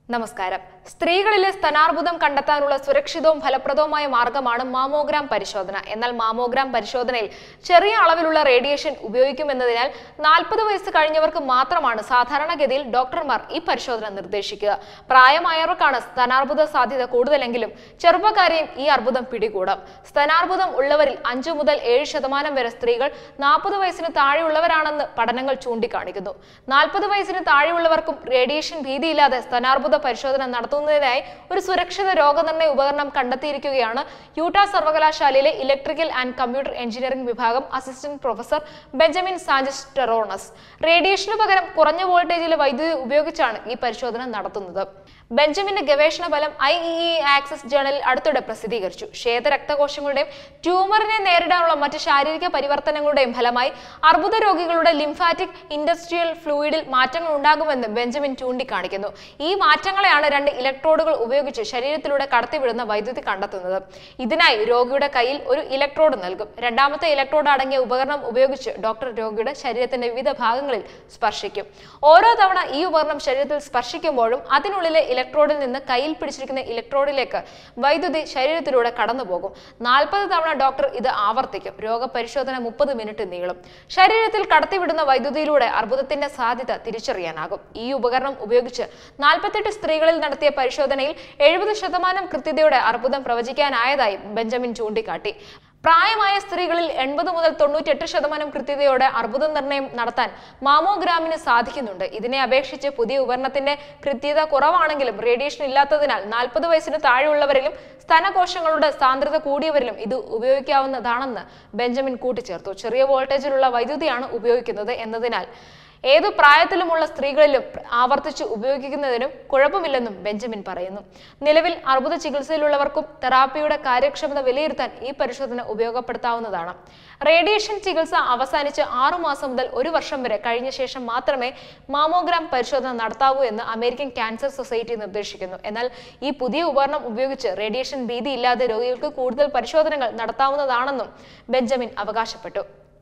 നമസ്കാരം സ്ത്രീകളിലെ സ്തനാർബുദം കണ്ടെത്താനുള്ള സുരക്ഷിതവും ഫലപ്രദവുമായ മാർഗമാണ് മാമോഗ്രാം പരിശോധന എന്നാൽ മാമോഗ്രാം പരിശോധനയിൽ ചെറിയ അളവിലുള്ള റേഡിയേഷൻ ഉപയോഗിക്കുമെന്നതിനാൽ നാൽപ്പത് വയസ്സ് കഴിഞ്ഞവർക്ക് മാത്രമാണ് സാധാരണഗതിയിൽ ഡോക്ടർമാർ ഈ പരിശോധന നിർദ്ദേശിക്കുക പ്രായമായവർക്കാണ് സ്തനാർബുദ സാധ്യത കൂടുതലെങ്കിലും ചെറുപ്പക്കാരെയും ഈ അർബുദം പിടികൂടാം സ്തനാർബുദം ഉള്ളവരിൽ അഞ്ചു മുതൽ ഏഴ് ശതമാനം വരെ സ്ത്രീകൾ നാൽപ്പത് വയസ്സിന് താഴെയുള്ളവരാണെന്ന് പഠനങ്ങൾ ചൂണ്ടിക്കാണിക്കുന്നു നാൽപ്പത് വയസ്സിന് താഴെയുള്ളവർക്കും റേഡിയേഷൻ ഭീതിയില്ലാതെ സ്തനാർബുദ പരിശോധന നടത്തുന്നതിനായി ഒരു സുരക്ഷിത രോഗനിർണയ ഉപകരണം കണ്ടെത്തിയിരിക്കുകയാണ് യൂട്ടാ സർവകലാശാലയിലെ ഇലക്ട്രിക്കൽ ആൻഡ് കമ്പ്യൂട്ടർ എഞ്ചിനീയറിംഗ് വിഭാഗം assistant professor Benjamin Sanchez Terrones റേഡിയേഷന് പകരം കുറഞ്ഞ വോൾട്ടേജിലെ വൈദ്യുതി ഉപയോഗിച്ചാണ് ഈ പരിശോധന നടത്തുന്നത് ബെഞ്ചമിന്റെ ഗവേഷണ ഫലം ഐ ഇ ആക്സസ് ജേണലിൽ അടുത്തിടെ പ്രസിദ്ധീകരിച്ചു ശ്വേത രക്തകോശങ്ങളുടെയും ട്യൂമറിനെ നേരിടാനുള്ള മറ്റ് ശാരീരിക പരിവർത്തനങ്ങളുടെയും ഫലമായി അർബുദ രോഗികളുടെ ലിംഫാറ്റിക് ഇൻഡസ്ട്രിയൽ ഫ്ലൂയിഡിൽ മാറ്റങ്ങൾ ഉണ്ടാകുമെന്ന് ബെഞ്ചമിൻ ചൂണ്ടിക്കാണിക്കുന്നു ഈ മാറ്റങ്ങളെയാണ് രണ്ട് ഇലക്ട്രോഡുകൾ ഉപയോഗിച്ച് ശരീരത്തിലൂടെ കടത്തിവിടുന്ന വൈദ്യുതി കണ്ടെത്തുന്നത് ഇതിനായി രോഗിയുടെ കയ്യിൽ ഒരു ഇലക്ട്രോഡ് നൽകും രണ്ടാമത്തെ ഇലക്ട്രോഡ് അടങ്ങിയ ഉപകരണം ഉപയോഗിച്ച് ഡോക്ടർ രോഗിയുടെ ശരീരത്തിന്റെ വിവിധ ഭാഗങ്ങളിൽ സ്പർശിക്കും ഓരോ തവണ ഈ ഉപകരണം ശരീരത്തിൽ സ്പർശിക്കുമ്പോഴും അതിനുള്ളിലെ ഇലക്ട്രോഡിൽ നിന്ന് കയ്യിൽ പിടിച്ചിരിക്കുന്ന ഇലക്ട്രോഡിലേക്ക് വൈദ്യുതി ശരീരത്തിലൂടെ കടന്നുപോകും നാൽപ്പത് തവണ ഡോക്ടർ ഇത് ആവർത്തിക്കും രോഗപരിശോധന മുപ്പത് മിനിറ്റ് നീളും ശരീരത്തിൽ കടത്തിവിടുന്ന വൈദ്യുതിയിലൂടെ അർബുദത്തിന്റെ സാധ്യത തിരിച്ചറിയാനാകും ഈ ഉപകരണം ഉപയോഗിച്ച് നാൽപ്പത്തെട്ട് സ്ത്രീകളിൽ നടത്തിയ പരിശോധനയിൽ എഴുപത് ശതമാനം കൃത്യതയോടെ അർബുദം പ്രവചിക്കാനായതായി ബെഞ്ചമിൻ ചൂണ്ടിക്കാട്ടി പ്രായമായ സ്ത്രീകളിൽ എൺപത് മുതൽ തൊണ്ണൂറ്റെട്ട് ശതമാനം കൃത്യതയോടെ അർബുദ നിർണയം നടത്താൻ മാമോഗ്രാമിന് സാധിക്കുന്നുണ്ട് ഇതിനെ അപേക്ഷിച്ച് പുതിയ ഉപകരണത്തിന്റെ കൃത്യത കുറവാണെങ്കിലും റേഡിയേഷൻ ഇല്ലാത്തതിനാൽ നാൽപ്പത് വയസ്സിന് താഴെയുള്ളവരിലും സ്തനകോശങ്ങളുടെ സാന്ദ്രത കൂടിയവരിലും ഇത് ഉപയോഗിക്കാവുന്നതാണെന്ന് ബെഞ്ചമിൻ കൂട്ടിച്ചേർത്തു ചെറിയ വോൾട്ടേജിലുള്ള വൈദ്യുതിയാണ് ഉപയോഗിക്കുന്നത് എന്നതിനാൽ ഏതു പ്രായത്തിലുമുള്ള സ്ത്രീകളിലും ആവർത്തിച്ച് ഉപയോഗിക്കുന്നതിനും കുഴപ്പമില്ലെന്നും ബെഞ്ചമിൻ പറയുന്നു നിലവിൽ അർബുദ ചികിത്സയിലുള്ളവർക്കും തെറാപ്പിയുടെ കാര്യക്ഷമത വിലയിരുത്താൻ ഈ പരിശോധന ഉപയോഗപ്പെടുത്താവുന്നതാണ് റേഡിയേഷൻ ചികിത്സ അവസാനിച്ച് ആറു മാസം മുതൽ ഒരു വർഷം വരെ കഴിഞ്ഞ ശേഷം മാത്രമേ മാമോഗ്രാം പരിശോധന നടത്താവൂ എന്ന് അമേരിക്കൻ ക്യാൻസർ സൊസൈറ്റി നിർദ്ദേശിക്കുന്നു എന്നാൽ ഈ പുതിയ ഉപകരണം ഉപയോഗിച്ച് റേഡിയേഷൻ ഭീതി ഇല്ലാതെ രോഗികൾക്ക് കൂടുതൽ പരിശോധനകൾ നടത്താവുന്നതാണെന്നും ബെഞ്ചമിൻ അവകാശപ്പെട്ടു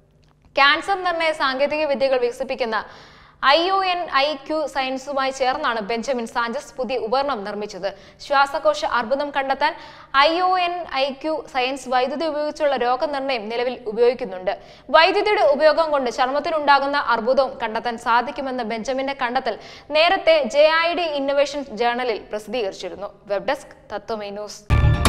ക്യാൻസർ നിർണയ സാങ്കേതിക വിദ്യകൾ വികസിപ്പിക്കുന്ന I O N I Q സയൻസുമായി ചേർന്നാണ് ബെഞ്ചമിൻ സാഞ്ചസ് പുതിയ ഉപകരണം നിർമ്മിച്ചത് ശ്വാസകോശ അർബുദം കണ്ടെത്താൻ I O N I Q science വൈദ്യുതി ഉപയോഗിച്ചുള്ള രോഗനിർണയം നിലവിൽ ഉപയോഗിക്കുന്നുണ്ട് വൈദ്യുതിയുടെ ഉപയോഗം കൊണ്ട് ചർമ്മത്തിനുണ്ടാകുന്ന അർബുദവും കണ്ടെത്താൻ സാധിക്കുമെന്ന ബെഞ്ചമിന്റെ കണ്ടെത്തൽ നേരത്തെ ജെ ഐ ഡി ഇന്നൊവേഷൻ ജേണലിൽ പ്രസിദ്ധീകരിച്ചിരുന്നു വെബ് ഡെസ്ക് തത്വമൈ ന്യൂസ്